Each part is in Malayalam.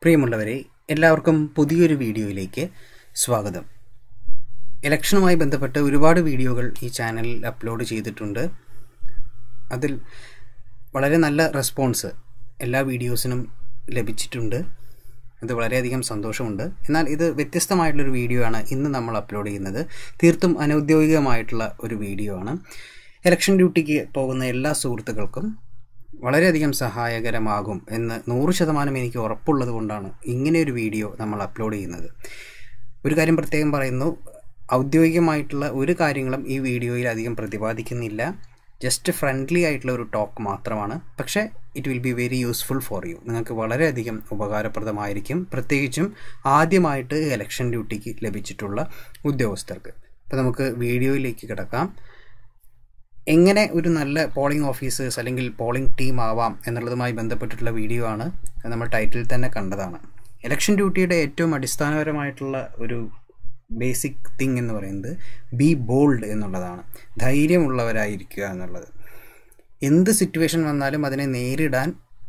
പ്രിയമുള്ളവരെ എല്ലാവർക്കും പുതിയൊരു വീഡിയോയിലേക്ക് സ്വാഗതം ഇലക്ഷനുമായി ബന്ധപ്പെട്ട് ഒരുപാട് വീഡിയോകൾ ഈ ചാനലിൽ അപ്ലോഡ് ചെയ്തിട്ടുണ്ട് അതിൽ വളരെ നല്ല റെസ്പോൺസ് എല്ലാ വീഡിയോസിനും ലഭിച്ചിട്ടുണ്ട് അത് വളരെയധികം സന്തോഷമുണ്ട് എന്നാൽ ഇത് വ്യത്യസ്തമായിട്ടുള്ളൊരു വീഡിയോ ആണ് ഇന്ന് നമ്മൾ അപ്ലോഡ് ചെയ്യുന്നത് തീർത്തും അനൗദ്യോഗികമായിട്ടുള്ള ഒരു വീഡിയോ ആണ് ഇലക്ഷൻ ഡ്യൂട്ടിക്ക് പോകുന്ന എല്ലാ സുഹൃത്തുക്കൾക്കും വളരെയധികം സഹായകരമാകും എന്ന് നൂറ് ശതമാനം എനിക്ക് ഉറപ്പുള്ളത് കൊണ്ടാണ് ഇങ്ങനെ ഒരു വീഡിയോ നമ്മൾ അപ്ലോഡ് ചെയ്യുന്നത് ഒരു കാര്യം പ്രത്യേകം പറയുന്നു ഔദ്യോഗികമായിട്ടുള്ള ഒരു കാര്യങ്ങളും ഈ വീഡിയോയിൽ അധികം പ്രതിപാദിക്കുന്നില്ല ജസ്റ്റ് ഫ്രണ്ട്ലി ആയിട്ടുള്ള ഒരു ടോക്ക് മാത്രമാണ് പക്ഷേ it will be very useful for you നിങ്ങൾക്ക് വളരെയധികം ഉപകാരപ്രദമായിരിക്കും പ്രത്യേകിച്ചും ആദ്യമായിട്ട് ഇലക്ഷൻ ഡ്യൂട്ടിക്ക് ലഭിച്ചിട്ടുള്ള ഉദ്യോഗസ്ഥർക്ക് അപ്പോൾ നമുക്ക് വീഡിയോയിലേക്ക് കിടക്കാം എങ്ങനെ ഒരു നല്ല പോളിംഗ് ഓഫീസേഴ്സ് അല്ലെങ്കിൽ പോളിംഗ് ടീം ആവാം എന്നുള്ളതുമായി ബന്ധപ്പെട്ടിട്ടുള്ള വീഡിയോ ആണ് നമ്മൾ ടൈറ്റിൽ തന്നെ കണ്ടതാണ് ഇലക്ഷൻ ഡ്യൂട്ടിയുടെ ഏറ്റവും അടിസ്ഥാനപരമായിട്ടുള്ള ഒരു ബേസിക് തിങ് എന്ന് പറയുന്നത് ബി ബോൾഡ് എന്നുള്ളതാണ് ധൈര്യമുള്ളവരായിരിക്കുക എന്നുള്ളത് എന്ത് സിറ്റുവേഷൻ വന്നാലും അതിനെ നേരിടാൻ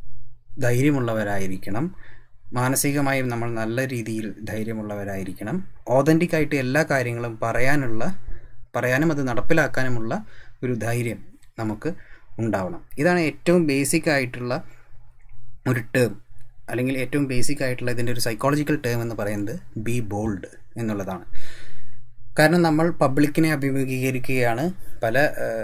ധൈര്യമുള്ളവരായിരിക്കണം മാനസികമായും നമ്മൾ നല്ല രീതിയിൽ ധൈര്യമുള്ളവരായിരിക്കണം ഓതൻറ്റിക് ആയിട്ട് എല്ലാ കാര്യങ്ങളും പറയാനുള്ള പറയാനും അത് നടപ്പിലാക്കാനുമുള്ള ഒരു ധൈര്യം നമുക്ക് ഉണ്ടാവണം ഇതാണ് ഏറ്റവും ബേസിക് ആയിട്ടുള്ള ഒരു ടേം അല്ലെങ്കിൽ ഏറ്റവും ബേസിക് ആയിട്ടുള്ള ഇതിൻ്റെ ഒരു സൈക്കോളജിക്കൽ ടേം എന്ന് പറയുന്നത് ബി ബോൾഡ് എന്നുള്ളതാണ് കാരണം നമ്മൾ പബ്ലിക്കിനെ അഭിമുഖീകരിക്കുകയാണ് പല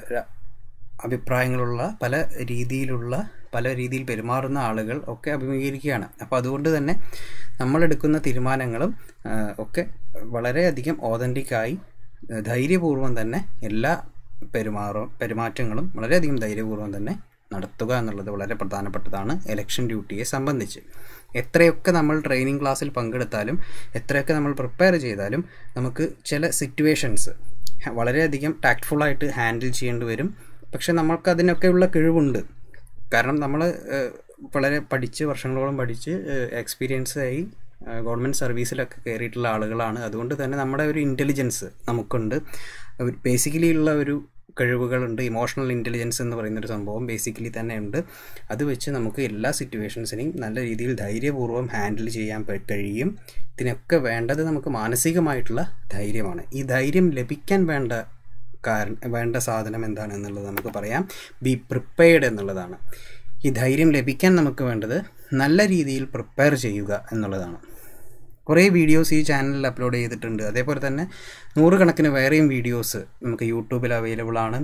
അഭിപ്രായങ്ങളുള്ള പല രീതിയിലുള്ള പല രീതിയിൽ പെരുമാറുന്ന ആളുകൾ ഒക്കെ അഭിമുഖീകരിക്കുകയാണ് അപ്പോൾ അതുകൊണ്ട് തന്നെ നമ്മളെടുക്കുന്ന തീരുമാനങ്ങളും ഒക്കെ വളരെയധികം ഓതൻറ്റിക്കായി ധൈര്യപൂർവ്വം തന്നെ എല്ലാ പെരുമാറും പെരുമാറ്റങ്ങളും വളരെയധികം ധൈര്യപൂർവ്വം തന്നെ നടത്തുക എന്നുള്ളത് വളരെ പ്രധാനപ്പെട്ടതാണ് ഇലക്ഷൻ ഡ്യൂട്ടിയെ സംബന്ധിച്ച് എത്രയൊക്കെ നമ്മൾ ട്രെയിനിങ് ക്ലാസ്സിൽ പങ്കെടുത്താലും എത്രയൊക്കെ നമ്മൾ പ്രിപ്പയർ ചെയ്താലും നമുക്ക് ചില സിറ്റുവേഷൻസ് വളരെയധികം ടാക്ട്ഫുള്ളായിട്ട് ഹാൻഡിൽ ചെയ്യേണ്ടി വരും പക്ഷെ നമ്മൾക്ക് അതിനൊക്കെയുള്ള കഴിവുണ്ട് കാരണം നമ്മൾ വളരെ പഠിച്ച് വർഷങ്ങളോളം പഠിച്ച് എക്സ്പീരിയൻസ് ആയി ഗവൺമെൻറ് സർവീസിലൊക്കെ കയറിയിട്ടുള്ള ആളുകളാണ് അതുകൊണ്ട് തന്നെ നമ്മുടെ ഒരു ഇൻ്റലിജൻസ് നമുക്കുണ്ട് ബേസിക്കലി ഉള്ള ഒരു കഴിവുകളുണ്ട് ഇമോഷണൽ ഇൻ്റലിജൻസ് എന്ന് പറയുന്നൊരു സംഭവം ബേസിക്കലി തന്നെ ഉണ്ട് അത് വെച്ച് നമുക്ക് എല്ലാ സിറ്റുവേഷൻസിനെയും നല്ല രീതിയിൽ ധൈര്യപൂർവ്വം ഹാൻഡിൽ ചെയ്യാൻ കഴിയും ഇതിനൊക്കെ വേണ്ടത് നമുക്ക് മാനസികമായിട്ടുള്ള ധൈര്യമാണ് ഈ ധൈര്യം ലഭിക്കാൻ വേണ്ട കാരണം വേണ്ട സാധനം എന്താണ് എന്നുള്ളത് നമുക്ക് പറയാം ബി പ്രിപ്പയർഡ് എന്നുള്ളതാണ് ഈ ധൈര്യം ലഭിക്കാൻ നമുക്ക് വേണ്ടത് നല്ല രീതിയിൽ പ്രിപ്പയർ ചെയ്യുക എന്നുള്ളതാണ് കുറേ വീഡിയോസ് ഈ ചാനലിൽ അപ്ലോഡ് ചെയ്തിട്ടുണ്ട് അതേപോലെ തന്നെ നൂറുകണക്കിന് വേറെയും വീഡിയോസ് നമുക്ക് യൂട്യൂബിൽ അവൈലബിൾ ആണ്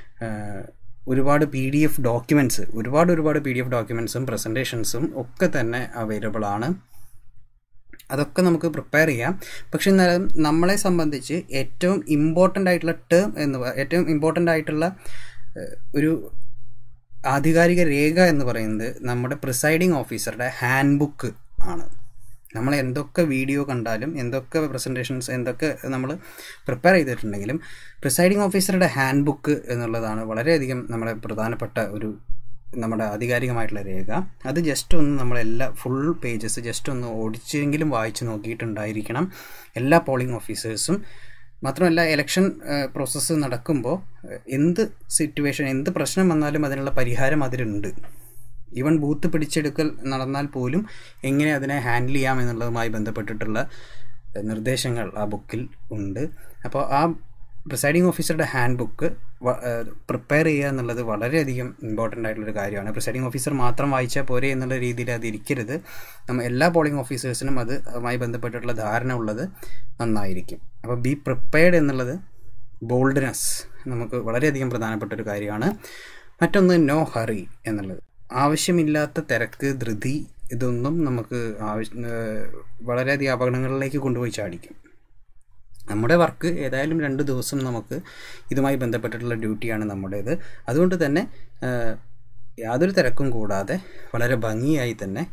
ഒരുപാട് പി ഡി എഫ് ഡോക്യുമെൻറ്റ്സ് ഒരുപാട് ഒരുപാട് പി ഡി എഫ് ഡോക്യുമെൻറ്റ്സും പ്രസൻറ്റേഷൻസും ഒക്കെ തന്നെ അവൈലബിൾ ആണ് അതൊക്കെ നമുക്ക് പ്രിപ്പയർ ചെയ്യാം പക്ഷെ എന്നാലും നമ്മളെ സംബന്ധിച്ച് ഏറ്റവും ഇമ്പോർട്ടൻ്റ് ആയിട്ടുള്ള ടേം എന്ന് ഏറ്റവും ഇമ്പോർട്ടൻ്റ് ആയിട്ടുള്ള ഒരു ആധികാരിക രേഖ എന്ന് പറയുന്നത് നമ്മുടെ പ്രിസൈഡിങ് ഓഫീസറുടെ ഹാൻഡ് ബുക്ക് ആണ് നമ്മൾ എന്തൊക്കെ വീഡിയോ കണ്ടാലും എന്തൊക്കെ പ്രസൻറ്റേഷൻസ് എന്തൊക്കെ നമ്മൾ പ്രിപ്പയർ ചെയ്തിട്ടുണ്ടെങ്കിലും പ്രിസൈഡിങ് ഓഫീസറുടെ ഹാൻഡ് ബുക്ക് എന്നുള്ളതാണ് വളരെയധികം നമ്മുടെ പ്രധാനപ്പെട്ട ഒരു നമ്മുടെ ആധികാരികമായിട്ടുള്ള രേഖ അത് ജസ്റ്റ് ഒന്ന് നമ്മളെല്ലാ ഫുൾ പേജസ് ജസ്റ്റ് ഒന്ന് ഓടിച്ചെങ്കിലും വായിച്ച് നോക്കിയിട്ടുണ്ടായിരിക്കണം എല്ലാ പോളിംഗ് ഓഫീസേഴ്സും മാത്രമല്ല ഇലക്ഷൻ പ്രോസസ്സ് നടക്കുമ്പോൾ എന്ത് സിറ്റുവേഷൻ എന്ത് പ്രശ്നം വന്നാലും അതിനുള്ള പരിഹാരം അതിലുണ്ട് ഈവൻ ബൂത്ത് പിടിച്ചെടുക്കൽ നടന്നാൽ പോലും എങ്ങനെ അതിനെ ഹാൻഡിൽ ചെയ്യാം എന്നുള്ളതുമായി ബന്ധപ്പെട്ടിട്ടുള്ള നിർദ്ദേശങ്ങൾ ആ ബുക്കിൽ ഉണ്ട് അപ്പോൾ ആ പ്രിസൈഡിങ് ഓഫീസറുടെ ഹാൻഡ് ബുക്ക് പ്രിപ്പയർ ചെയ്യുക എന്നുള്ളത് വളരെയധികം ഇമ്പോർട്ടൻ്റ് ആയിട്ടുള്ളൊരു കാര്യമാണ് പ്രിസൈഡിങ് ഓഫീസർ മാത്രം വായിച്ചാൽ പോരെ എന്നുള്ള രീതിയിൽ അത് ഇരിക്കരുത് നമ്മൾ എല്ലാ പോളിംഗ് ഓഫീസേഴ്സിനും അത് അതുമായി ബന്ധപ്പെട്ടിട്ടുള്ള ധാരണ ഉള്ളത് നന്നായിരിക്കും അപ്പോൾ ബി പ്രിപ്പയർഡ് എന്നുള്ളത് ബോൾഡ്നെസ് നമുക്ക് വളരെയധികം പ്രധാനപ്പെട്ട ഒരു കാര്യമാണ് മറ്റൊന്ന് നോ ഹറി എന്നുള്ളത് ആവശ്യമില്ലാത്ത തിരക്ക് ധൃതി ഇതൊന്നും നമുക്ക് ആവശ്യ വളരെയധികം അപകടങ്ങളിലേക്ക് കൊണ്ടുപോയി ചാടിക്കും നമ്മുടെ വർക്ക് ഏതായാലും രണ്ട് ദിവസം നമുക്ക് ഇതുമായി ബന്ധപ്പെട്ടിട്ടുള്ള ഡ്യൂട്ടിയാണ് നമ്മുടേത് അതുകൊണ്ട് തന്നെ യാതൊരു തിരക്കും കൂടാതെ വളരെ ഭംഗിയായി തന്നെ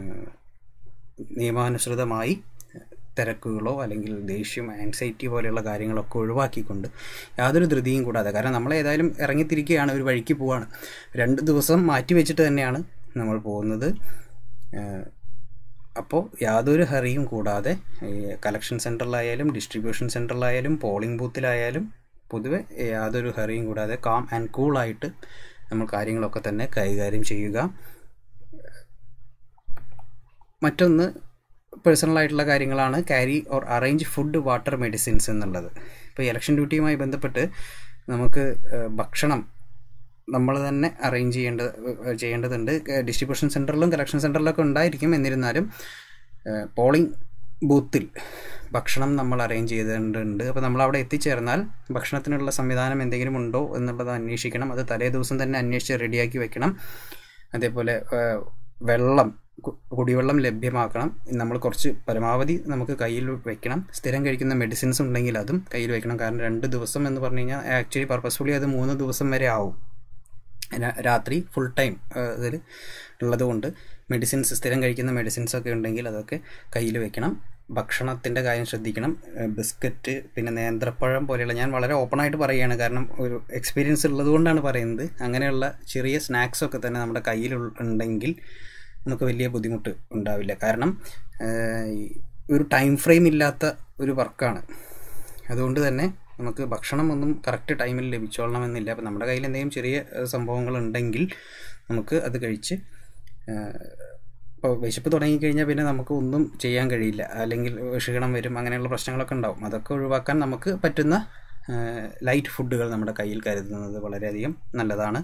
നിയമാനുസൃതമായി തിരക്കുകളോ അല്ലെങ്കിൽ ദേഷ്യം ആൻസൈറ്റി പോലെയുള്ള കാര്യങ്ങളൊക്കെ ഒഴിവാക്കിക്കൊണ്ട് യാതൊരു ധൃതിയും കൂടാതെ കാരണം നമ്മൾ ഏതായാലും ഇറങ്ങിത്തിരിക്കുകയാണ് ഒരു വഴിക്ക് പോവാണ് രണ്ട് ദിവസം മാറ്റി വെച്ചിട്ട് തന്നെയാണ് നമ്മൾ പോകുന്നത് അപ്പോൾ യാതൊരു ഹറിയും കൂടാതെ കളക്ഷൻ സെൻറ്ററിലായാലും ഡിസ്ട്രിബ്യൂഷൻ സെൻറ്ററിലായാലും പോളിംഗ് ബൂത്തിലായാലും പൊതുവെ യാതൊരു ഹറിയും കൂടാതെ കാം ആൻഡ് കൂളായിട്ട് നമ്മൾ കാര്യങ്ങളൊക്കെ തന്നെ കൈകാര്യം ചെയ്യുക മറ്റൊന്ന് പേഴ്സണലായിട്ടുള്ള കാര്യങ്ങളാണ് carry or arrange food water medicines എന്നുള്ളത് ഇപ്പോൾ ഇലക്ഷൻ ഡ്യൂട്ടിയുമായി ബന്ധപ്പെട്ട് നമുക്ക് ഭക്ഷണം നമ്മൾ തന്നെ അറേഞ്ച് ചെയ്യേണ്ട ചെയ്യേണ്ടതുണ്ട് ഡിസ്ട്രിബ്യൂഷൻ സെൻറ്ററിലും കളക്ഷൻ സെൻറ്ററിലൊക്കെ ഉണ്ടായിരിക്കും എന്നിരുന്നാലും പോളിംഗ് ബൂത്തിൽ ഭക്ഷണം നമ്മൾ അറേഞ്ച് ചെയ്തിട്ടുണ്ട് അപ്പോൾ നമ്മൾ അവിടെ എത്തിച്ചേർന്നാൽ ഭക്ഷണത്തിനുള്ള സംവിധാനം എന്തെങ്കിലും ഉണ്ടോ എന്നുള്ളത് അന്വേഷിക്കണം അത് തലേ ദിവസം തന്നെ അന്വേഷിച്ച് റെഡിയാക്കി വെക്കണം അതേപോലെ വെള്ളം കുടിവെള്ളം ലഭ്യമാക്കണം നമ്മൾ കുറച്ച് പരമാവധി നമുക്ക് കയ്യിൽ വെക്കണം സ്ഥിരം കഴിക്കുന്ന മെഡിസിൻസ് ഉണ്ടെങ്കിൽ അതും കയ്യിൽ വെക്കണം കാരണം രണ്ട് ദിവസം എന്ന് പറഞ്ഞു കഴിഞ്ഞാൽ ആക്ച്വലി പർപ്പസ്ഫുള്ളി അത് മൂന്ന് ദിവസം വരെ ആവും രാത്രി ഫുൾ ടൈം ഇതിൽ ഉള്ളതുകൊണ്ട് മെഡിസിൻസ് സ്ഥിരം കഴിക്കുന്ന മെഡിസിൻസ് ഒക്കെ ഉണ്ടെങ്കിൽ അതൊക്കെ കയ്യിൽ വെക്കണം ഭക്ഷണത്തിൻ്റെ കാര്യം ശ്രദ്ധിക്കണം ബിസ്ക്കറ്റ് പിന്നെ നേന്ത്രപ്പഴം പോലെയുള്ള ഞാൻ വളരെ ഓപ്പണായിട്ട് പറയുകയാണ് കാരണം ഒരു എക്സ്പീരിയൻസ് ഉള്ളതുകൊണ്ടാണ് പറയുന്നത് അങ്ങനെയുള്ള ചെറിയ സ്നാക്സ് ഒക്കെ തന്നെ നമ്മുടെ കയ്യിൽ ഉണ്ടെങ്കിൽ നമുക്ക് വലിയ ബുദ്ധിമുട്ട് ഉണ്ടാവില്ല കാരണം ഒരു ടൈം ഫ്രെയിം ഇല്ലാത്ത ഒരു വർക്കാണ് അതുകൊണ്ട് തന്നെ നമുക്ക് ഭക്ഷണം ഒന്നും കറക്റ്റ് ടൈമിൽ ലഭിച്ചോളണമെന്നില്ല അപ്പോൾ നമ്മുടെ കയ്യിൽ എന്തെങ്കിലും ചെറിയ സംഭവങ്ങൾ ഉണ്ടെങ്കിൽ നമുക്ക് അത് കഴിച്ച് ഇപ്പോൾ വിശപ്പ് തുടങ്ങിക്കഴിഞ്ഞാൽ പിന്നെ നമുക്ക് ഒന്നും ചെയ്യാൻ കഴിയില്ല അല്ലെങ്കിൽ ക്ഷീണം വരും അങ്ങനെയുള്ള പ്രശ്നങ്ങളൊക്കെ ഉണ്ടാവും അതൊക്കെ ഒഴിവാക്കാൻ നമുക്ക് പറ്റുന്ന ലൈറ്റ് ഫുഡുകൾ നമ്മുടെ കയ്യിൽ കരുതുന്നത് വളരെയധികം നല്ലതാണ്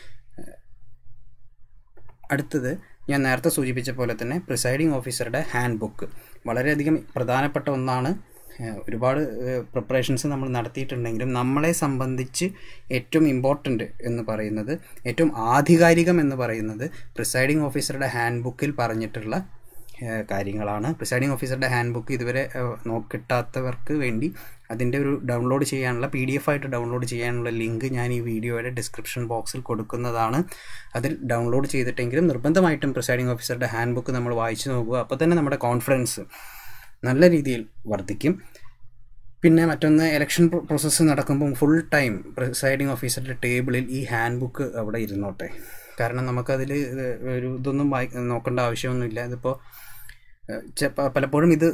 അടുത്തത് ഞാൻ നേരത്തെ സൂചിപ്പിച്ച പോലെ തന്നെ പ്രിസൈഡിംഗ് ഓഫീസറുടെ ഹാൻഡ് ബുക്ക് വളരെയധികം പ്രധാനപ്പെട്ട ഒന്നാണ് ഒരുപാട് പ്രിപ്പറേഷൻസ് നമ്മൾ നടത്തിയിട്ടുണ്ടെങ്കിലും നമ്മളെ സംബന്ധിച്ച് ഏറ്റവും ഇമ്പോർട്ടൻ്റ് എന്ന് പറയുന്നത് ഏറ്റവും ആധികാരികം എന്ന് പറയുന്നത് പ്രിസൈഡിംഗ് ഓഫീസറുടെ ഹാൻഡ് ബുക്കിൽ പറഞ്ഞിട്ടുള്ള കാര്യങ്ങളാണ് പ്രിസൈഡിംഗ് ഓഫീസറുടെ ഹാൻഡ് ബുക്ക് ഇതുവരെ കിട്ടാത്തവർക്ക് വേണ്ടി അതിൻ്റെ ഒരു ഡൗൺലോഡ് ചെയ്യാനുള്ള പി ഡി എഫ് ആയിട്ട് ഡൗൺലോഡ് ചെയ്യാനുള്ള ലിങ്ക് ഞാൻ ഈ വീഡിയോയുടെ ഡിസ്ക്രിപ്ഷൻ ബോക്സിൽ കൊടുക്കുന്നതാണ് അതിൽ ഡൗൺലോഡ് ചെയ്തിട്ടെങ്കിലും നിർബന്ധമായിട്ടും പ്രിസൈഡിംഗ് ഓഫീസറുടെ ഹാൻഡ് ബുക്ക് നമ്മൾ വായിച്ചു നോക്കുക അപ്പോൾ തന്നെ നമ്മുടെ കോൺഫിഡൻസ് നല്ല രീതിയിൽ വർദ്ധിക്കും പിന്നെ മറ്റൊന്ന് ഇലക്ഷൻ പ്രോസസ്സ് നടക്കുമ്പോൾ ഫുൾ ടൈം പ്രിസൈഡിംഗ് ഓഫീസറുടെ ടേബിളിൽ ഈ ഹാൻഡ് ബുക്ക് അവിടെ ഇരുന്നോട്ടെ കാരണം നമുക്കതിൽ ഒരു ഇതൊന്നും വായി നോക്കേണ്ട ആവശ്യമൊന്നുമില്ല ഇതിപ്പോൾ പലപ്പോഴും ഇത്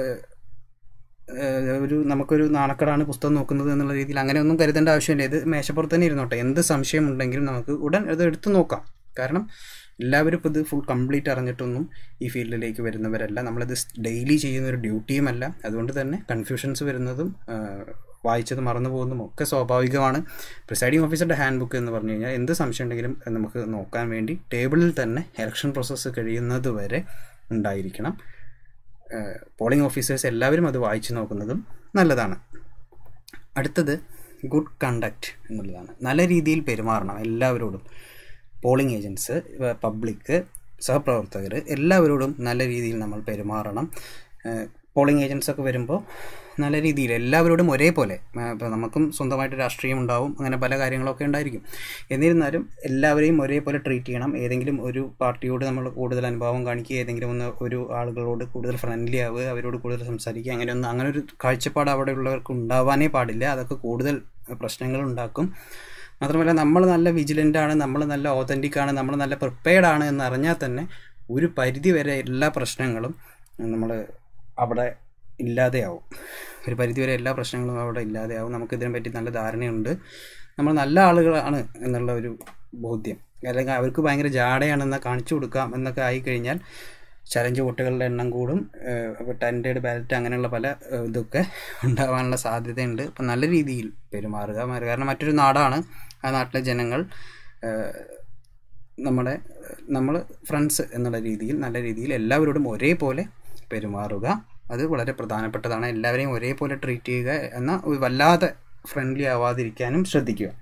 ഒരു നമുക്കൊരു നാണക്കടാണ് പുസ്തകം നോക്കുന്നത് എന്നുള്ള രീതിയിൽ അങ്ങനെയൊന്നും കരുതേണ്ട ആവശ്യമില്ല ഇത് മേശപ്പുറത്ത് തന്നെ ഇരുന്നോട്ടെ എന്ത് സംശയം ഉണ്ടെങ്കിലും നമുക്ക് ഉടൻ അത് എടുത്തു നോക്കാം കാരണം എല്ലാവരും ഇപ്പോൾ ഇത് ഫുൾ കംപ്ലീറ്റ് അറിഞ്ഞിട്ടൊന്നും ഈ ഫീൽഡിലേക്ക് വരുന്നവരല്ല നമ്മളിത് ഡെയിലി ചെയ്യുന്ന ഒരു ഡ്യൂട്ടിയുമല്ല അതുകൊണ്ട് തന്നെ കൺഫ്യൂഷൻസ് വരുന്നതും വായിച്ചത് മറന്നു പോകുന്നതും ഒക്കെ സ്വാഭാവികമാണ് പ്രിസൈഡിംഗ് ഓഫീസറുടെ ഹാൻഡ് ബുക്ക് എന്ന് പറഞ്ഞു കഴിഞ്ഞാൽ എന്ത് സംശയം ഉണ്ടെങ്കിലും നമുക്ക് നോക്കാൻ വേണ്ടി ടേബിളിൽ തന്നെ ഇലക്ഷൻ പ്രോസസ്സ് കഴിയുന്നത് വരെ ഉണ്ടായിരിക്കണം പോളിംഗ് ഓഫീസേഴ്സ് എല്ലാവരും അത് വായിച്ചു നോക്കുന്നതും നല്ലതാണ് അടുത്തത് ഗുഡ് കണ്ടക്റ്റ് എന്നുള്ളതാണ് നല്ല രീതിയിൽ പെരുമാറണം എല്ലാവരോടും പോളിംഗ് ഏജൻസ് പബ്ലിക് സഹപ്രവർത്തകർ എല്ലാവരോടും നല്ല രീതിയിൽ നമ്മൾ പെരുമാറണം പോളിംഗ് ഏജൻസ് ഒക്കെ വരുമ്പോൾ നല്ല രീതിയിൽ എല്ലാവരോടും ഒരേപോലെ ഇപ്പോൾ നമുക്കും സ്വന്തമായിട്ട് രാഷ്ട്രീയം ഉണ്ടാവും അങ്ങനെ പല കാര്യങ്ങളൊക്കെ ഉണ്ടായിരിക്കും എന്നിരുന്നാലും എല്ലാവരെയും ഒരേപോലെ ട്രീറ്റ് ചെയ്യണം ഏതെങ്കിലും ഒരു പാർട്ടിയോട് നമ്മൾ കൂടുതൽ അനുഭവം കാണിക്കുക ഏതെങ്കിലും ഒന്ന് ഒരു ആളുകളോട് കൂടുതൽ ഫ്രണ്ട്ലി ആവുക അവരോട് കൂടുതൽ സംസാരിക്കുക അങ്ങനെയൊന്നും അങ്ങനെ ഒരു കാഴ്ചപ്പാട് അവിടെ ഉള്ളവർക്ക് ഉണ്ടാവാനേ പാടില്ല അതൊക്കെ കൂടുതൽ പ്രശ്നങ്ങൾ ഉണ്ടാക്കും മാത്രമല്ല നമ്മൾ നല്ല വിജിലൻ്റ് ആണ് നമ്മൾ നല്ല ഓതൻറ്റിക് ആണ് നമ്മൾ നല്ല പ്രിപ്പയർഡ് ആണ് എന്ന് അറിഞ്ഞാൽ തന്നെ ഒരു പരിധി വരെ എല്ലാ പ്രശ്നങ്ങളും നമ്മൾ അവിടെ ഇല്ലാതെയാവും ഒരു പരിധി വരെ എല്ലാ പ്രശ്നങ്ങളും അവിടെ ഇല്ലാതെയാവും നമുക്ക് ഇതിനെ പറ്റി നല്ല ധാരണയുണ്ട് നമ്മൾ നല്ല ആളുകളാണ് എന്നുള്ള ഒരു ബോധ്യം അല്ലെങ്കിൽ അവർക്ക് ഭയങ്കര ജാടയാണെന്ന് കാണിച്ചു കൊടുക്കാം എന്നൊക്കെ ആയിക്കഴിഞ്ഞാൽ ചലഞ്ച് വോട്ടുകളുടെ എണ്ണം കൂടും ടെൻറ്റേഡ് ബാലറ്റ് അങ്ങനെയുള്ള പല ഇതൊക്കെ ഉണ്ടാകാനുള്ള സാധ്യതയുണ്ട് അപ്പം നല്ല രീതിയിൽ പെരുമാറുക കാരണം മറ്റൊരു നാടാണ് ആ നാട്ടിലെ ജനങ്ങൾ നമ്മുടെ നമ്മൾ ഫ്രണ്ട്സ് എന്നുള്ള രീതിയിൽ നല്ല രീതിയിൽ എല്ലാവരോടും ഒരേപോലെ പെരുമാറുക അത് വളരെ പ്രധാനപ്പെട്ടതാണ് എല്ലാവരെയും ഒരേപോലെ ട്രീറ്റ് ചെയ്യുക എന്നാൽ വല്ലാതെ ഫ്രണ്ട്ലി ആവാതിരിക്കാനും ശ്രദ്ധിക്കുക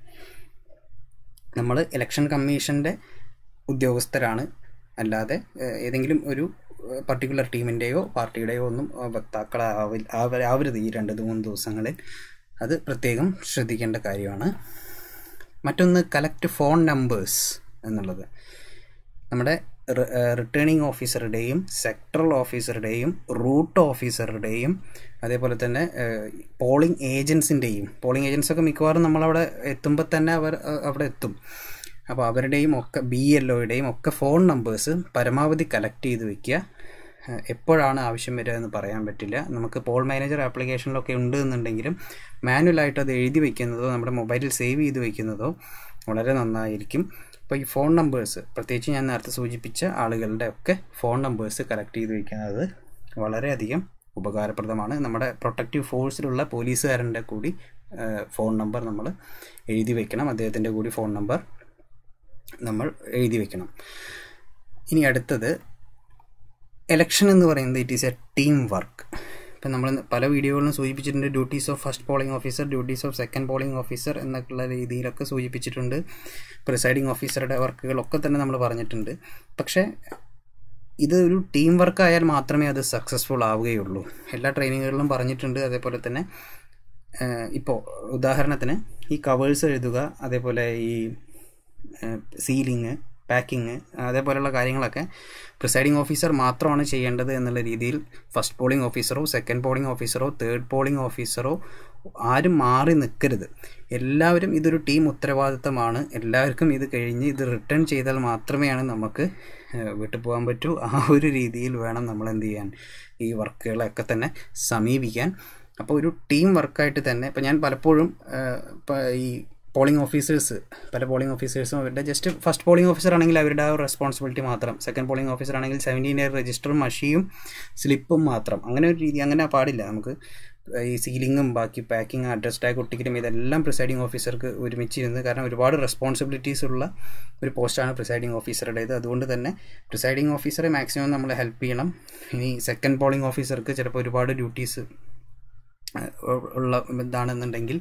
നമ്മൾ ഇലക്ഷൻ കമ്മീഷൻ്റെ ഉദ്യോഗസ്ഥരാണ് അല്ലാതെ ഏതെങ്കിലും ഒരു പർട്ടിക്കുലർ ടീമിൻ്റെയോ പാർട്ടിയുടെയോ ഒന്നും വക്താക്കളാവില്ല ആവരുത് ഈ രണ്ട് മൂന്ന് ദിവസങ്ങളിൽ അത് പ്രത്യേകം ശ്രദ്ധിക്കേണ്ട കാര്യമാണ് മറ്റൊന്ന് കലക്ട് ഫോൺ നമ്പേഴ്സ് എന്നുള്ളത് നമ്മുടെ റിട്ടേണിംഗ് ഓഫീസറുടെയും സെക്ടറൽ ഓഫീസറുടെയും റൂട്ട് ഓഫീസറുടെയും അതേപോലെ തന്നെ പോളിംഗ് ഏജൻസിൻ്റെയും പോളിംഗ് ഏജൻസൊക്കെ മിക്കവാറും നമ്മളവിടെ എത്തുമ്പോൾ തന്നെ അവർ അവിടെ എത്തും അപ്പോൾ അവരുടെയും ഒക്കെ ബി എൽ ഒയുടെയും ഒക്കെ ഫോൺ നമ്പേഴ്സ് പരമാവധി കളക്ട് ചെയ്ത് വെക്കുക എപ്പോഴാണ് ആവശ്യം വരിക എന്ന് പറയാൻ പറ്റില്ല നമുക്ക് പോൾ മാനേജർ ആപ്ലിക്കേഷനിലൊക്കെ ഉണ്ട് എന്നുണ്ടെങ്കിലും മാനുവലായിട്ട് അത് എഴുതി വയ്ക്കുന്നതോ നമ്മുടെ മൊബൈലിൽ സേവ് ചെയ്ത് വയ്ക്കുന്നതോ വളരെ നന്നായിരിക്കും അപ്പോൾ ഈ ഫോൺ നമ്പേഴ്സ് പ്രത്യേകിച്ച് ഞാൻ നേരത്തെ സൂചിപ്പിച്ച ആളുകളുടെ ഒക്കെ ഫോൺ നമ്പേഴ്സ് കളക്ട് ചെയ്ത് വയ്ക്കുന്നത് വളരെയധികം ഉപകാരപ്രദമാണ് നമ്മുടെ പ്രൊട്ടക്റ്റീവ് ഫോഴ്സിലുള്ള പോലീസുകാരൻ്റെ കൂടി ഫോൺ നമ്പർ നമ്മൾ എഴുതി വെക്കണം അദ്ദേഹത്തിൻ്റെ കൂടി ഫോൺ നമ്പർ നമ്മൾ എഴുതി വെക്കണം ഇനി അടുത്തത് എലക്ഷൻ എന്ന് പറയുന്നത് it is a team work ഇപ്പം നമ്മൾ പല വീഡിയോകളിലും സൂചിപ്പിച്ചിട്ടുണ്ട് duties of first polling officer duties of second polling officer എന്നൊക്കെയുള്ള രീതിയിലൊക്കെ സൂചിപ്പിച്ചിട്ടുണ്ട് പ്രിസൈഡിംഗ് ഓഫീസറുടെ വർക്കുകളൊക്കെ തന്നെ നമ്മൾ പറഞ്ഞിട്ടുണ്ട് പക്ഷേ ഇത് ഒരു ടീം വർക്ക് ആയാൽ മാത്രമേ അത് സക്സസ്ഫുൾ ആവുകയുള്ളൂ എല്ലാ ട്രെയിനിങ്ങുകളിലും പറഞ്ഞിട്ടുണ്ട് അതേപോലെ തന്നെ ഇപ്പോൾ ഉദാഹരണത്തിന് ഈ കവേഴ്സ് എഴുതുക അതേപോലെ ഈ സീലിങ് പാക്കിങ് അതേപോലെയുള്ള കാര്യങ്ങളൊക്കെ പ്രിസൈഡിംഗ് ഓഫീസർ മാത്രമാണ് ചെയ്യേണ്ടത് എന്നുള്ള രീതിയിൽ ഫസ്റ്റ് പോളിംഗ് ഓഫീസറോ സെക്കൻഡ് പോളിംഗ് ഓഫീസറോ തേർഡ് പോളിംഗ് ഓഫീസറോ ആരും മാറി നിൽക്കരുത് എല്ലാവരും ഇതൊരു ടീം ഉത്തരവാദിത്തമാണ് എല്ലാവർക്കും ഇത് കഴിഞ്ഞ് ഇത് റിട്ടേൺ ചെയ്താൽ മാത്രമേയാണ് നമുക്ക് വിട്ടു പോകാൻ പറ്റൂ ആ ഒരു രീതിയിൽ വേണം നമ്മൾ എന്ത് ചെയ്യാൻ ഈ വർക്കുകളൊക്കെ തന്നെ സമീപിക്കാൻ അപ്പോൾ ഒരു ടീം വർക്കായിട്ട് തന്നെ ഇപ്പോൾ ഞാൻ പലപ്പോഴും ഇപ്പോൾ ഈ പോളിംഗ് ഓഫീസേഴ്സ് പല പോളിംഗ് ഓഫീസേഴ്സും അവരുടെ ജസ്റ്റ് ഫസ്റ്റ് പോളിംഗ് ഓഫീസർ ആണെങ്കിൽ അവരുടെ ആ റെസ്പോൺസിബിലിറ്റി മാത്രം സെക്കൻഡ് പോളിംഗ് ഓഫീസർ ആണെങ്കിൽ സെവൻറ്റീൻ ഇയർ രജിസ്റ്ററും മഷിയും സ്ലിപ്പും മാത്രം അങ്ങനെ ഒരു രീതി അങ്ങനെ പാടില്ല നമുക്ക് ഈ സീലിങ്ങും ബാക്കി പാക്കിംഗ് അഡ്രസ് ടാഗ് ഒട്ടിക്കലും ഇതെല്ലാം പ്രിസൈഡിംഗ് ഓഫീസർക്ക് ഒരുമിച്ചിരുന്ന് കാരണം ഒരുപാട് റെസ്പോൺസിബിലിറ്റീസ് ഉള്ള ഒരു പോസ്റ്റാണ് പ്രിസൈഡിംഗ് ഓഫീസറുടേത് അതുകൊണ്ട് തന്നെ പ്രിസൈഡിംഗ് ഓഫീസറെ മാക്സിമം നമ്മൾ ഹെൽപ്പ് ചെയ്യണം ഇനി സെക്കൻഡ് പോളിംഗ് ഓഫീസർക്ക് ചിലപ്പോൾ ഒരുപാട് ഡ്യൂട്ടീസ് ഉള്ള ഇതാണെന്നുണ്ടെങ്കിൽ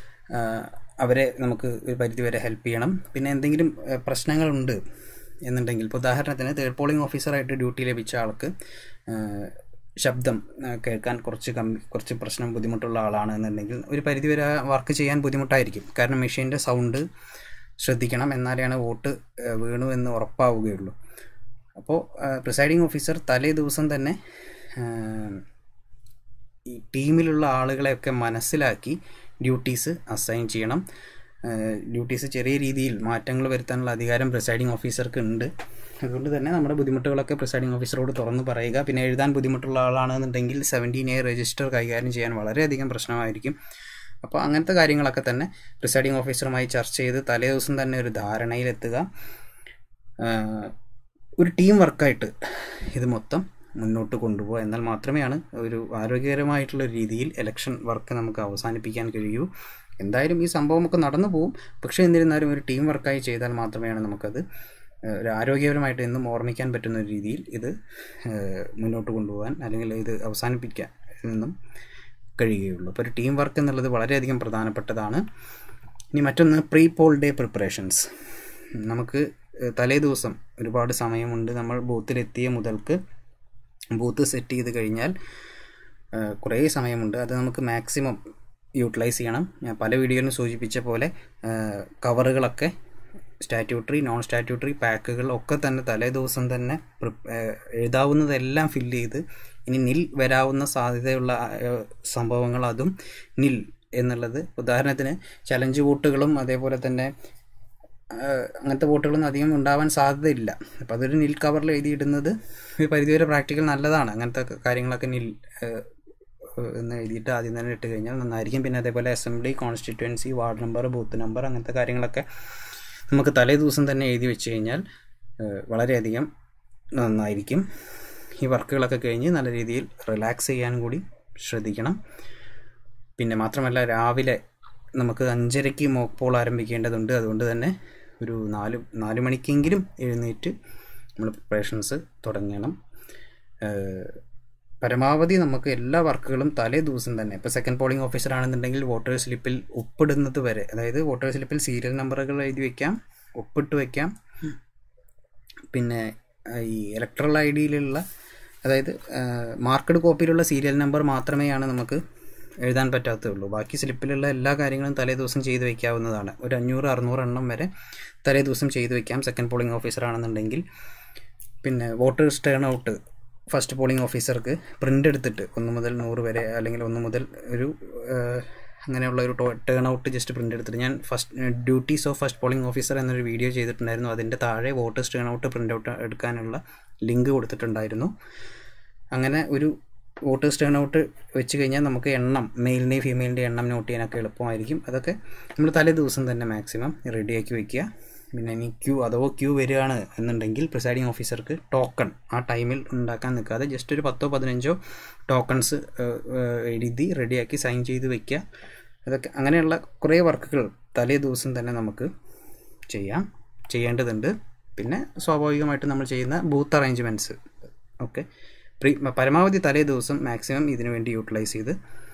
അവരെ നമുക്ക് ഒരു പരിധിവരെ ഹെൽപ്പ് ചെയ്യണം പിന്നെ എന്തെങ്കിലും പ്രശ്നങ്ങളുണ്ട് എന്നുണ്ടെങ്കിൽ ഇപ്പോൾ ഉദാഹരണത്തിന് തേർഡ് പോളിംഗ് ഓഫീസറായിട്ട് ഡ്യൂട്ടി ലഭിച്ച ആൾക്ക് ശബ്ദം കേൾക്കാൻ കുറച്ച് കമ്മി കുറച്ച് പ്രശ്നം ബുദ്ധിമുട്ടുള്ള ആളാണ് എന്നുണ്ടെങ്കിൽ ഒരു പരിധിവരെ വർക്ക് ചെയ്യാൻ ബുദ്ധിമുട്ടായിരിക്കും കാരണം മെഷീൻ്റെ സൗണ്ട് ശ്രദ്ധിക്കണം എന്നാലാണ് വോട്ട് വീണു എന്ന് ഉറപ്പാവുകയുള്ളൂ അപ്പോൾ പ്രിസൈഡിംഗ് ഓഫീസർ തലേ ദിവസം തന്നെ ഈ ടീമിലുള്ള ആളുകളെയൊക്കെ മനസ്സിലാക്കി ഡ്യൂട്ടീസ് അസൈൻ ചെയ്യണം ഡ്യൂട്ടീസ് ചെറിയ രീതിയിൽ മാറ്റങ്ങൾ വരുത്താനുള്ള അധികാരം പ്രിസൈഡിംഗ് ഓഫീസർക്ക് ഉണ്ട് അതുകൊണ്ട് തന്നെ നമ്മുടെ ബുദ്ധിമുട്ടുകളൊക്കെ പ്രിസൈഡിംഗ് ഓഫീസറോട് തുറന്ന് പറയുക പിന്നെ എഴുതാൻ ബുദ്ധിമുട്ടുള്ള ആളാണെന്നുണ്ടെങ്കിൽ സെവൻറ്റീൻ എ രജിസ്റ്റർ കൈകാര്യം ചെയ്യാൻ വളരെയധികം പ്രശ്നമായിരിക്കും അപ്പോൾ അങ്ങനത്തെ കാര്യങ്ങളൊക്കെ തന്നെ പ്രിസൈഡിംഗ് ഓഫീസറുമായി ചർച്ച ചെയ്ത് തലേ ദിവസം തന്നെ ഒരു ധാരണയിലെത്തുക ഒരു ടീം വർക്കായിട്ട് ഇത് മൊത്തം മുന്നോട്ട് കൊണ്ടുപോകുക എന്നാൽ മാത്രമേയാണ് ഒരു ആരോഗ്യകരമായിട്ടുള്ള രീതിയിൽ ഇലക്ഷൻ വർക്ക് നമുക്ക് അവസാനിപ്പിക്കാൻ കഴിയൂ എന്തായാലും ഈ സംഭവമൊക്കെ നടന്നു പോകും പക്ഷേ എന്നിരുന്നാലും ഒരു ടീം വർക്കായി ചെയ്താൽ മാത്രമേയാണ് നമുക്കത് ഒരു ആരോഗ്യപരമായിട്ട് എന്നും ഓർമ്മിക്കാൻ പറ്റുന്ന ഒരു രീതിയിൽ ഇത് മുന്നോട്ട് കൊണ്ടുപോകാൻ അല്ലെങ്കിൽ ഇത് അവസാനിപ്പിക്കാൻ എന്നും കഴിയുകയുള്ളൂ അപ്പോൾ ഒരു ടീം വർക്ക് എന്നുള്ളത് വളരെയധികം പ്രധാനപ്പെട്ടതാണ് ഇനി മറ്റൊന്ന് പ്രീ പോൾ ഡേ പ്രിപ്പറേഷൻസ് നമുക്ക് തലേ ദിവസം ഒരുപാട് സമയമുണ്ട് നമ്മൾ ബൂത്തിലെത്തിയ മുതൽക്ക് ബൂത്ത് സെറ്റ് ചെയ്ത് കഴിഞ്ഞാൽ കുറേ സമയമുണ്ട് അത് നമുക്ക് മാക്സിമം യൂട്ടിലൈസ് ചെയ്യണം ഞാൻ പല വീഡിയോയിലും സൂചിപ്പിച്ച പോലെ കവറുകളൊക്കെ സ്റ്റാറ്റ്യൂട്ടറി നോൺ സ്റ്റാറ്റ്യൂട്ടറി പാക്കുകൾ ഒക്കെ തന്നെ തലേ ദിവസം തന്നെ എഴുതാവുന്നതെല്ലാം ഫില്ല് ചെയ്ത് ഇനി നിൽ വരാവുന്ന സാധ്യതയുള്ള സംഭവങ്ങൾ അതും നിൽ എന്നുള്ളത് ഉദാഹരണത്തിന് ചലഞ്ച് വോട്ടുകളും അതേപോലെ തന്നെ അങ്ങനത്തെ വോട്ടുകളൊന്നും അധികം ഉണ്ടാവാൻ സാധ്യതയില്ല അപ്പോൾ അതൊരു നിൽ കവറിൽ എഴുതിയിടുന്നത് ഒരു പരിധിവരെ പ്രാക്ടിക്കൽ നല്ലതാണ് അങ്ങനത്തെ കാര്യങ്ങളൊക്കെ നിൽ എന്ന് എഴുതിയിട്ട് ആദ്യം തന്നെ ഇട്ട് കഴിഞ്ഞാൽ നന്നായിരിക്കും പിന്നെ അതേപോലെ assembly constituency ward number booth number അങ്ങനത്തെ കാര്യങ്ങളൊക്കെ നമുക്ക് തലേ ദിവസം തന്നെ എഴുതി വെച്ച് കഴിഞ്ഞാൽ വളരെയധികം നന്നായിരിക്കും ഈ വർക്കുകളൊക്കെ കഴിഞ്ഞ് നല്ല രീതിയിൽ റിലാക്സ് ചെയ്യാൻ കൂടി ശ്രദ്ധിക്കണം പിന്നെ മാത്രമല്ല രാവിലെ നമുക്ക് അഞ്ചരയ്ക്ക് മോക്ക് പോൾ ആരംഭിക്കേണ്ടതുണ്ട് അതുകൊണ്ട് തന്നെ ഒരു നാല് നാല് മണിക്കെങ്കിലും എഴുന്നേറ്റ് നമ്മൾ പ്രിപ്പറേഷൻസ് തുടങ്ങണം പരമാവധി നമുക്ക് എല്ലാ വർക്കുകളും തലേ ദിവസം തന്നെ ഇപ്പോൾ സെക്കൻഡ് പോളിംഗ് ഓഫീസർ ആണെന്നുണ്ടെങ്കിൽ വോട്ടർ സ്ലിപ്പിൽ ഒപ്പിടുന്നത് വരെ അതായത് വോട്ടർ സ്ലിപ്പിൽ സീരിയൽ നമ്പറുകൾ എഴുതി വയ്ക്കാം ഒപ്പിട്ട് വയ്ക്കാം പിന്നെ ഈ ഇലക്ട്രൽ ഐ ഡിയിലുള്ള അതായത് മാർക്കഡ് കോപ്പിയിലുള്ള സീരിയൽ നമ്പർ മാത്രമേയാണ് നമുക്ക് എഴുതാൻ പറ്റാത്തതുള്ളൂ ബാക്കി സ്ലിപ്പിലുള്ള എല്ലാ കാര്യങ്ങളും തലേ ദിവസം ചെയ്തു വയ്ക്കാവുന്നതാണ് ഒരു അഞ്ഞൂറ് അറുന്നൂറ് എണ്ണം വരെ തലേ ദിവസം ചെയ്തു വയ്ക്കാം സെക്കൻഡ് പോളിംഗ് ഓഫീസർ ആണെന്നുണ്ടെങ്കിൽ പിന്നെ voters turn out first polling ഓഫീസർക്ക് പ്രിൻ്റ് എടുത്തിട്ട് ഒന്ന് മുതൽ നൂറ് വരെ അല്ലെങ്കിൽ ഒന്ന് മുതൽ ഒരു അങ്ങനെയുള്ള ഒരു ടേൺ ഔട്ട് ജസ്റ്റ് പ്രിൻ്റ് എടുത്തിട്ട് ഞാൻ first duties of first polling officer എന്നൊരു വീഡിയോ ചെയ്തിട്ടുണ്ടായിരുന്നു അതിൻ്റെ താഴെ voters turn out print out എടുക്കാനുള്ള ലിങ്ക് കൊടുത്തിട്ടുണ്ടായിരുന്നു അങ്ങനെ ഒരു വോട്ടേഴ്സ് ടേൺ ഔട്ട് വെച്ച് കഴിഞ്ഞാൽ നമുക്ക് എണ്ണം മെയിലിൻ്റെയും ഫീമെയിലിൻ്റെയും എണ്ണം നോട്ട് ചെയ്യാനൊക്കെ എളുപ്പമായിരിക്കും അതൊക്കെ നമ്മൾ തലേ ദിവസം തന്നെ മാക്സിമം റെഡിയാക്കി വയ്ക്കുക പിന്നെ ഇനി ക്യൂ അഥവാ ക്യൂ വരികയാണ് എന്നുണ്ടെങ്കിൽ പ്രിസൈഡിങ് ഓഫീസർക്ക് ടോക്കൺ ആ ടൈമിൽ ഉണ്ടാക്കാൻ നിൽക്കാതെ ജസ്റ്റ് ഒരു പത്തോ പതിനഞ്ചോ ടോക്കൺസ് എഴുതി റെഡിയാക്കി സൈൻ ചെയ്ത് വെക്കുക അതൊക്കെ അങ്ങനെയുള്ള കുറേ വർക്കുകൾ തലേ ദിവസം തന്നെ നമുക്ക് ചെയ്യാം ചെയ്യേണ്ടതുണ്ട് പിന്നെ സ്വാഭാവികമായിട്ട് നമ്മൾ ചെയ്യുന്ന ബൂത്ത് അറേഞ്ച്മെൻറ്റ്സ് ഓക്കെ പ്രീ പരമാവധി തലേ ദിവസം മാക്സിമം ഇതിനു വേണ്ടി യൂട്ടിലൈസ് ചെയ്ത്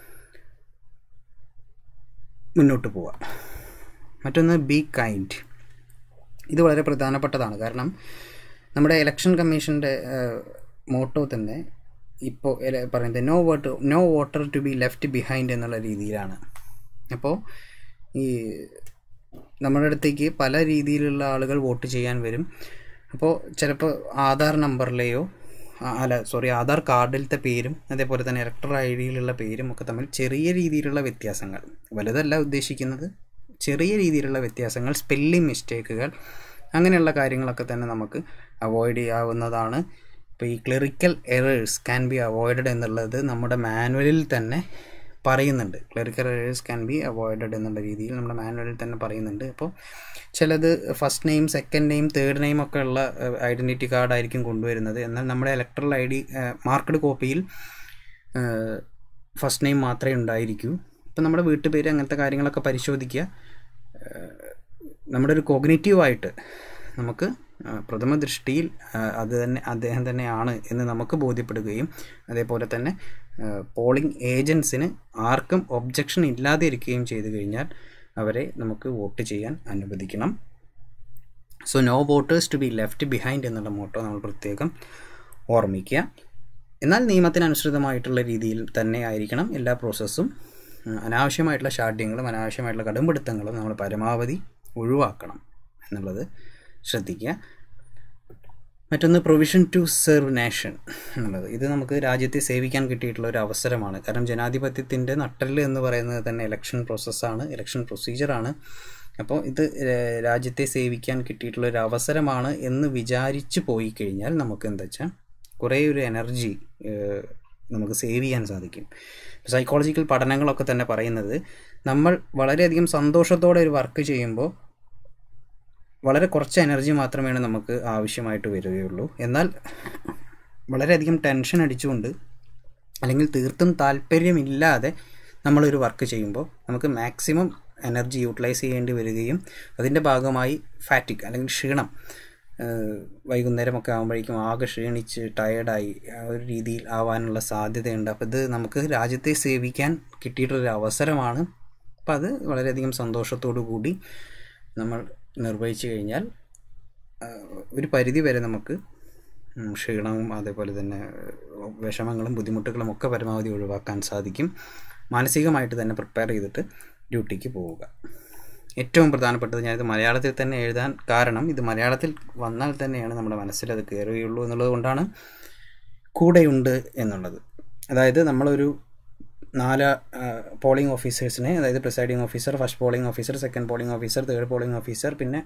മുന്നോട്ട് പോവാം മറ്റൊന്ന് ബി കൈൻഡ് ഇത് വളരെ പ്രധാനപ്പെട്ടതാണ് കാരണം നമ്മുടെ ഇലക്ഷൻ കമ്മീഷൻ്റെ മോട്ടോ തന്നെ ഇപ്പോൾ പറയുന്നത് no vote no voter to be left behind എന്നുള്ള രീതിയിലാണ് അപ്പോൾ ഈ നമ്മുടെ അടുത്തേക്ക് പല രീതിയിലുള്ള ആളുകൾ വോട്ട് ചെയ്യാൻ വരും അപ്പോൾ ചിലപ്പോൾ ആധാർ നമ്പറിലെയോ അല്ല സോറി ആധാർ കാർഡിലത്തെ പേരും അതേപോലെ തന്നെ ഇലക്ടർ ഐ ഡിയിലുള്ള പേരും ഒക്കെ തമ്മിൽ ചെറിയ രീതിയിലുള്ള വ്യത്യാസങ്ങൾ വലുതല്ല ഉദ്ദേശിക്കുന്നത് ചെറിയ രീതിയിലുള്ള വ്യത്യാസങ്ങൾ സ്പെല്ലിംഗ് മിസ്റ്റേക്കുകൾ അങ്ങനെയുള്ള കാര്യങ്ങളൊക്കെ തന്നെ നമുക്ക് അവോയ്ഡ് ചെയ്യാവുന്നതാണ് ഇപ്പോൾ ഈ clerical errors can be avoided എന്നുള്ളത് നമ്മുടെ മാനുവലിൽ തന്നെ പറയുന്നുണ്ട് clerical errors can be avoided എന്നുള്ള രീതിയിൽ നമ്മുടെ മാനുവലിൽ തന്നെ പറയുന്നുണ്ട് അപ്പോൾ ചിലത് first name second name third name ഒക്കെ ഉള്ള ഐഡൻറ്റിറ്റി കാർഡായിരിക്കും കൊണ്ടുവരുന്നത് എന്നാൽ നമ്മുടെ ഇലക്ട്രൽ ഐ ഡി മാർക്കഡ് കോപ്പിയിൽ ഫസ്റ്റ് നെയിം മാത്രമേ ഉണ്ടായിരിക്കൂ ഇപ്പം നമ്മുടെ വീട്ടുപേര് അങ്ങനത്തെ കാര്യങ്ങളൊക്കെ പരിശോധിക്കുക നമ്മുടെ ഒരു കോഗ്നേറ്റീവായിട്ട് നമുക്ക് പ്രഥമ ദൃഷ്ടിയിൽ അത് തന്നെ അദ്ദേഹം തന്നെയാണ് എന്ന് നമുക്ക് ബോധ്യപ്പെടുകയും അതേപോലെ തന്നെ പോളിംഗ് ഏജൻസിന് ആർക്കും ഒബ്ജക്ഷൻ ഇല്ലാതെ ഇരിക്കുകയും ചെയ്തു കഴിഞ്ഞാൽ അവരെ നമുക്ക് വോട്ട് ചെയ്യാൻ അനുവദിക്കണം so no voters to be left behind എന്നുള്ള മോട്ടോ നമ്മൾ പ്രത്യേകം ഓർമ്മിക്കുക എന്നാൽ നിയമത്തിനനുസൃതമായിട്ടുള്ള രീതിയിൽ തന്നെ ആയിരിക്കണം എല്ലാ പ്രോസസ്സും അനാവശ്യമായിട്ടുള്ള ഷാഠ്യങ്ങളും അനാവശ്യമായിട്ടുള്ള കടുംപിടുത്തങ്ങളും നമ്മൾ പരമാവധി ഒഴിവാക്കണം എന്നുള്ളത് ശ്രദ്ധിക്കുക മറ്റൊന്ന് പ്രൊവിഷൻ ടു സെർവ് നാഷൻ എന്നുള്ളത് ഇത് നമുക്ക് രാജ്യത്തെ സേവിക്കാൻ കിട്ടിയിട്ടുള്ള ഒരു അവസരമാണ് കാരണം ജനാധിപത്യത്തിൻ്റെ നട്ടല് എന്ന് പറയുന്നത് തന്നെ ഇലക്ഷൻ പ്രോസസ്സാണ് ഇലക്ഷൻ പ്രൊസീജിയറാണ് അപ്പോൾ ഇത് രാജ്യത്തെ സേവിക്കാൻ കിട്ടിയിട്ടുള്ള ഒരു അവസരമാണ് എന്ന് വിചാരിച്ചു പോയി കഴിഞ്ഞാൽ നമുക്ക് എന്താ വെച്ചാൽ കുറേ ഒരു എനർജി നമുക്ക് സേവ് ചെയ്യാൻ സാധിക്കും സൈക്കോളജിക്കൽ പഠനങ്ങളൊക്കെ തന്നെ പറയുന്നത് നമ്മൾ വളരെയധികം സന്തോഷത്തോടെ ഒരു വർക്ക് ചെയ്യുമ്പോൾ വളരെ കുറച്ച് എനർജി മാത്രമേ നമുക്ക് ആവശ്യമായിട്ട് വരികയുള്ളൂ എന്നാൽ വളരെയധികം ടെൻഷൻ അടിച്ചുകൊണ്ട് അല്ലെങ്കിൽ തീർത്തും താല്പര്യമില്ലാതെ നമ്മളൊരു വർക്ക് ചെയ്യുമ്പോൾ നമുക്ക് മാക്സിമം എനർജി യൂട്ടിലൈസ് ചെയ്യേണ്ടി വരികയും അതിൻ്റെ ഭാഗമായി ഫാറ്റിക് അല്ലെങ്കിൽ ക്ഷീണം വൈകുന്നേരമൊക്കെ ആകുമ്പോഴേക്കും ആകെ ക്ഷീണിച്ച് ടയേർഡായി ആ ഒരു രീതിയിൽ ആവാനുള്ള സാധ്യതയുണ്ട് അപ്പോൾ ഇത് നമുക്ക് രാജ്യത്തെ സേവിക്കാൻ കിട്ടിയിട്ടൊരു അവസരമാണ് അപ്പം അത് വളരെയധികം സന്തോഷത്തോടു കൂടി നമ്മൾ നിർവഹിച്ചു കഴിഞ്ഞാൽ ഒരു പരിധി വരെ നമുക്ക് ക്ഷീണവും അതേപോലെ തന്നെ വിഷമങ്ങളും ബുദ്ധിമുട്ടുകളും ഒക്കെ പരമാവധി ഒഴിവാക്കാൻ സാധിക്കും മാനസികമായിട്ട് തന്നെ പ്രിപ്പയർ ചെയ്തിട്ട് ഡ്യൂട്ടിക്ക് പോവുക ഏറ്റവും പ്രധാനപ്പെട്ടത് ഞാനിത് മലയാളത്തിൽ തന്നെ എഴുതാൻ കാരണം ഇത് മലയാളത്തിൽ വന്നാൽ തന്നെയാണ് നമ്മുടെ മനസ്സിൽ അത് കയറുകയുള്ളൂ എന്നുള്ളത് കൊണ്ടാണ് കൂടെയുണ്ട് എന്നുള്ളത് അതായത് നമ്മളൊരു നാല് പോളിംഗ് ഓഫീസേഴ്സിനെ അതായത് presiding officer first polling officer second polling officer third polling officer പിന്നെ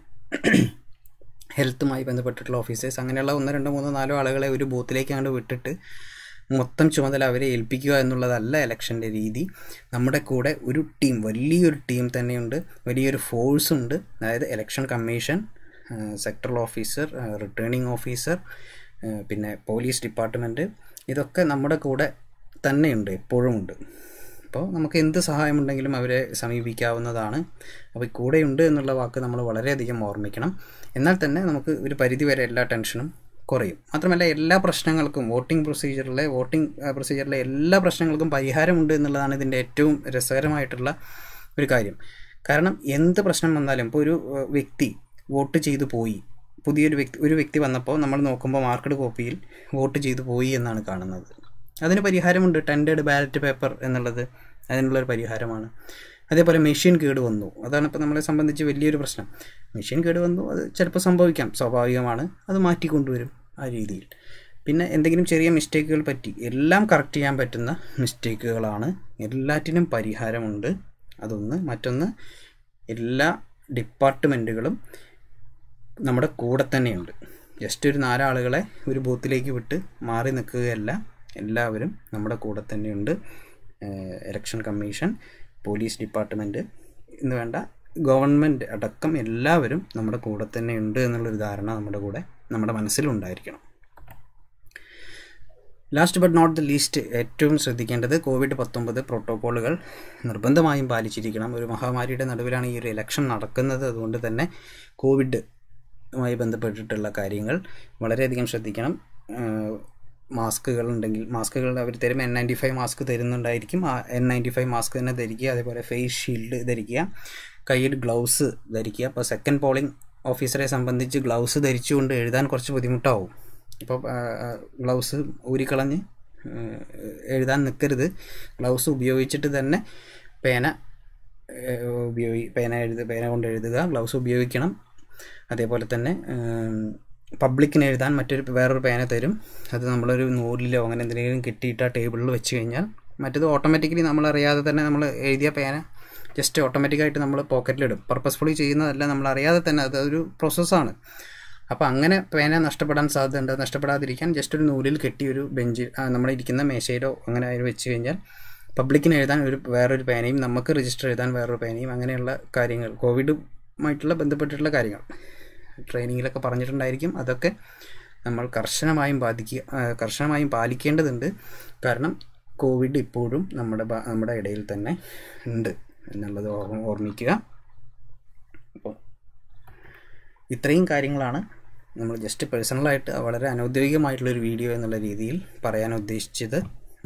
ഹെൽത്തുമായി ബന്ധപ്പെട്ടിട്ടുള്ള ഓഫീസേഴ്സ് അങ്ങനെയുള്ള ഒന്ന് രണ്ട് മൂന്ന് നാലോ ആളുകളെ ഒരു ബൂത്തിലേക്ക് അങ്ങോട്ട് വിട്ടിട്ട് മൊത്തം ചുമതല അവരെ ഏൽപ്പിക്കുക എന്നുള്ളതല്ല ഇലക്ഷൻ്റെ രീതി നമ്മുടെ കൂടെ ഒരു ടീം വലിയൊരു ടീം തന്നെയുണ്ട് വലിയൊരു ഫോഴ്സ് ഉണ്ട് അതായത് election commission sectoral officer returning officer പിന്നെ പോലീസ് ഡിപ്പാർട്ട്മെൻറ്റ് ഇതൊക്കെ നമ്മുടെ കൂടെ തന്നെയുണ്ട് എപ്പോഴും ഉണ്ട് അപ്പോൾ നമുക്ക് എന്ത് സഹായമുണ്ടെങ്കിലും അവരെ സമീപിക്കാവുന്നതാണ് അപ്പോൾ കൂടെയുണ്ട് എന്നുള്ള വാക്ക് നമ്മൾ വളരെയധികം ഓർമ്മിക്കണം എന്നാൽ തന്നെ നമുക്ക് ഒരു പരിധിവരെ എല്ലാ ടെൻഷനും കുറയും മാത്രമല്ല എല്ലാ പ്രശ്നങ്ങൾക്കും വോട്ടിംഗ് പ്രൊസീജിയറിലെ വോട്ടിംഗ് പ്രൊസീജിയറിലെ എല്ലാ പ്രശ്നങ്ങൾക്കും പരിഹാരമുണ്ട് എന്നുള്ളതാണ് ഇതിൻ്റെ ഏറ്റവും രസകരമായിട്ടുള്ള ഒരു കാര്യം കാരണം എന്ത് പ്രശ്നം വന്നാലും ഇപ്പോൾ ഒരു വ്യക്തി വോട്ട് ചെയ്തു പോയി പുതിയൊരു വ്യക്തി ഒരു വ്യക്തി വന്നപ്പോൾ നമ്മൾ നോക്കുമ്പോൾ മാർക്കഡ് കോപ്പിയിൽ വോട്ട് ചെയ്തു പോയി എന്നാണ് കാണുന്നത് അതിന് പരിഹാരമുണ്ട് ടെൻഡേഡ് ബാലറ്റ് പേപ്പർ എന്നുള്ളത് അതിനുള്ളൊരു പരിഹാരമാണ് അതേപോലെ മെഷീൻ കേട് വന്നു അതാണ് ഇപ്പോൾ നമ്മളെ സംബന്ധിച്ച് വലിയൊരു പ്രശ്നം മെഷീൻ കേട് വന്നു അത് ചിലപ്പോൾ സംഭവിക്കാം സ്വാഭാവികമാണ് അത് മാറ്റിക്കൊണ്ടുവരും ആ രീതിയിൽ പിന്നെ എന്തെങ്കിലും ചെറിയ മിസ്റ്റേക്കുകൾ പറ്റി എല്ലാം കറക്റ്റ് ചെയ്യാൻ പറ്റുന്ന മിസ്റ്റേക്കുകളാണ് എല്ലാറ്റിനും പരിഹാരമുണ്ട് അതൊന്ന് മറ്റൊന്ന് എല്ലാ ഡിപ്പാർട്ട്മെൻറ്റുകളും നമ്മുടെ കൂടെ തന്നെയുണ്ട് ജസ്റ്റ് ഒരു നാലാളുകളെ ഒരു ബൂത്തിലേക്ക് വിട്ട് മാറി നിൽക്കുകയല്ല എല്ലാവരും നമ്മുടെ കൂടെ തന്നെയുണ്ട് ഇലക്ഷൻ കമ്മീഷൻ പോലീസ് ഡിപ്പാർട്ട്മെൻറ്റ് എന്ന് വേണ്ട ഗവൺമെൻറ് അടക്കം എല്ലാവരും നമ്മുടെ കൂടെ തന്നെ ഉണ്ട് എന്നുള്ളൊരു ധാരണ നമ്മുടെ കൂടെ നമ്മുടെ മനസ്സിലുണ്ടായിരിക്കണം last but not the least ഏറ്റവും ശ്രദ്ധിക്കേണ്ടത് കോവിഡ് പത്തൊമ്പത് പ്രോട്ടോക്കോളുകൾ നിർബന്ധമായും പാലിച്ചിരിക്കണം ഒരു മഹാമാരിയുടെ നടുവിലാണ് ഈ ഒരു ഇലക്ഷൻ നടക്കുന്നത് അതുകൊണ്ട് തന്നെ കോവിഡുമായി ബന്ധപ്പെട്ടിട്ടുള്ള കാര്യങ്ങൾ വളരെയധികം ശ്രദ്ധിക്കണം മാസ്കുകൾ ഉണ്ടെങ്കിൽ മാസ്കുകൾ അവർ തരും എൻ നയൻറ്റി ഫൈവ് മാസ്ക് തരുന്നുണ്ടായിരിക്കും ആ എൻ നയൻറ്റി ഫൈവ് മാസ്ക് തന്നെ ധരിക്കുക അതേപോലെ ഫേസ് ഷീൽഡ് ധരിക്കുക കയ്യിൽ ഗ്ലൗസ് ധരിക്കുക അപ്പോൾ സെക്കൻഡ് പോളിംഗ് ഓഫീസറെ സംബന്ധിച്ച് ഗ്ലൗസ് ധരിച്ചുകൊണ്ട് എഴുതാൻ കുറച്ച് ബുദ്ധിമുട്ടാവും ഇപ്പോൾ ഗ്ലൗസ് ഊരിക്കളഞ്ഞ് എഴുതാൻ നിൽക്കരുത് ഗ്ലൗസ് ഉപയോഗിച്ചിട്ട് തന്നെ പേന ഉപയോഗി പേന എഴുതുക പേന കൊണ്ട് എഴുതുക ഗ്ലൗസ് ഉപയോഗിക്കണം അതേപോലെ തന്നെ പബ്ലിക്കിന് എഴുതാൻ മറ്റൊരു വേറൊരു പേന തരും അത് നമ്മളൊരു നൂലിലോ അങ്ങനെ എന്തെങ്കിലും കിട്ടിയിട്ട് ആ ടേബിളിൽ വെച്ച് കഴിഞ്ഞാൽ മറ്റത് ഓട്ടോമാറ്റിക്കലി നമ്മളറിയാതെ തന്നെ നമ്മൾ എഴുതിയ പേന ജസ്റ്റ് ഓട്ടോമാറ്റിക്കായിട്ട് നമ്മൾ പോക്കറ്റിലിടും പർപ്പസ്ഫുള്ളി ചെയ്യുന്നതല്ല നമ്മൾ അറിയാതെ തന്നെ അതൊരു പ്രോസസ്സാണ് അപ്പോൾ അങ്ങനെ പേന നഷ്ടപ്പെടാൻ സാധ്യതയുണ്ട് നഷ്ടപ്പെടാതിരിക്കാൻ ജസ്റ്റ് ഒരു നൂലിൽ കെട്ടി ഒരു ബെഞ്ചിൽ നമ്മൾ ഇരിക്കുന്ന മേശയിലോ അങ്ങനെ അതിൽ വെച്ച് കഴിഞ്ഞാൽ പബ്ലിക്കിന് എഴുതാൻ ഒരു വേറൊരു പേനയും നമുക്ക് രജിസ്റ്റർ എഴുതാൻ വേറൊരു പേനയും അങ്ങനെയുള്ള കാര്യങ്ങൾ കോവിഡുമായിട്ടുള്ള ബന്ധപ്പെട്ടിട്ടുള്ള കാര്യങ്ങൾ ട്രെയിനിങ്ങിലൊക്കെ പറഞ്ഞിട്ടുണ്ടായിരിക്കും അതൊക്കെ നമ്മൾ കർശനമായും ബാധിക്കുക കർശനമായും പാലിക്കേണ്ടതുണ്ട് കാരണം കോവിഡ് ഇപ്പോഴും നമ്മുടെ നമ്മുടെ ഇടയിൽ തന്നെ ഉണ്ട് എന്നുള്ളത് ഓർമ്മിക്കുക അപ്പോൾ ഇത്രയും കാര്യങ്ങളാണ് നമ്മൾ ജസ്റ്റ് പേഴ്സണലായിട്ട് വളരെ അനൗദ്യോഗികമായിട്ടുള്ളൊരു വീഡിയോ എന്നുള്ള രീതിയിൽ പറയാൻ ഉദ്ദേശിച്ചത്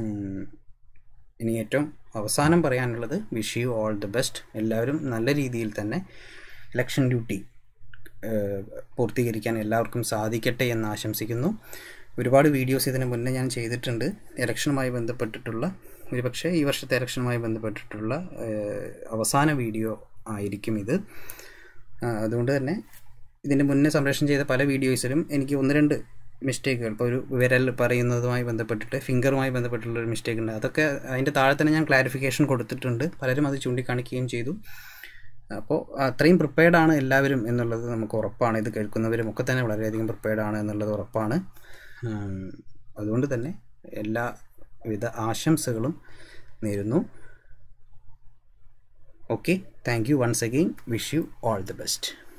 ഇനി ഏറ്റവും അവസാനം പറയാനുള്ളത് wish you all the best എല്ലാവരും നല്ല രീതിയിൽ തന്നെ ഇലക്ഷൻ ഡ്യൂട്ടി പൂർത്തീകരിക്കാൻ എല്ലാവർക്കും സാധിക്കട്ടെ എന്ന് ആശംസിക്കുന്നു ഒരുപാട് വീഡിയോസ് ഇതിന് മുന്നേ ഞാൻ ചെയ്തിട്ടുണ്ട് ഇലക്ഷനുമായി ബന്ധപ്പെട്ടിട്ടുള്ള ഒരുപക്ഷെ ഈ വർഷത്തെ ഇലക്ഷനുമായി ബന്ധപ്പെട്ടിട്ടുള്ള അവസാന വീഡിയോ ആയിരിക്കും ഇത് അതുകൊണ്ട് തന്നെ ഇതിൻ്റെ മുന്നേ സംപ്രേഷണം ചെയ്ത പല വീഡിയോസിലും എനിക്ക് ഒന്ന് രണ്ട് മിസ്റ്റേക്കുകൾ ഇപ്പോൾ ഒരു വിരൽ പറയുന്നതുമായി ബന്ധപ്പെട്ടിട്ട് ഫിംഗറുമായി ബന്ധപ്പെട്ടുള്ള ഒരു മിസ്റ്റേക്ക് ഉണ്ട് അതൊക്കെ അതിൻ്റെ താഴെ തന്നെ ഞാൻ ക്ലാരിഫിക്കേഷൻ കൊടുത്തിട്ടുണ്ട് പലരും അത് ചൂണ്ടിക്കാണിക്കുകയും ചെയ്തു അപ്പോൾ അത്രയും പ്രിപ്പയർഡ് ആണ് എല്ലാവരും എന്നുള്ളത് നമുക്ക് ഉറപ്പാണ് ഇത് കേൾക്കുന്നവരും ഒക്കെ തന്നെ വളരെയധികം പ്രിപ്പയർഡ് ആണ് എന്നുള്ളത് ഉറപ്പാണ് അതുകൊണ്ട് തന്നെ എല്ലാവിധ ആശംസകളും നേരുന്നു okay thank you once again wish you all the best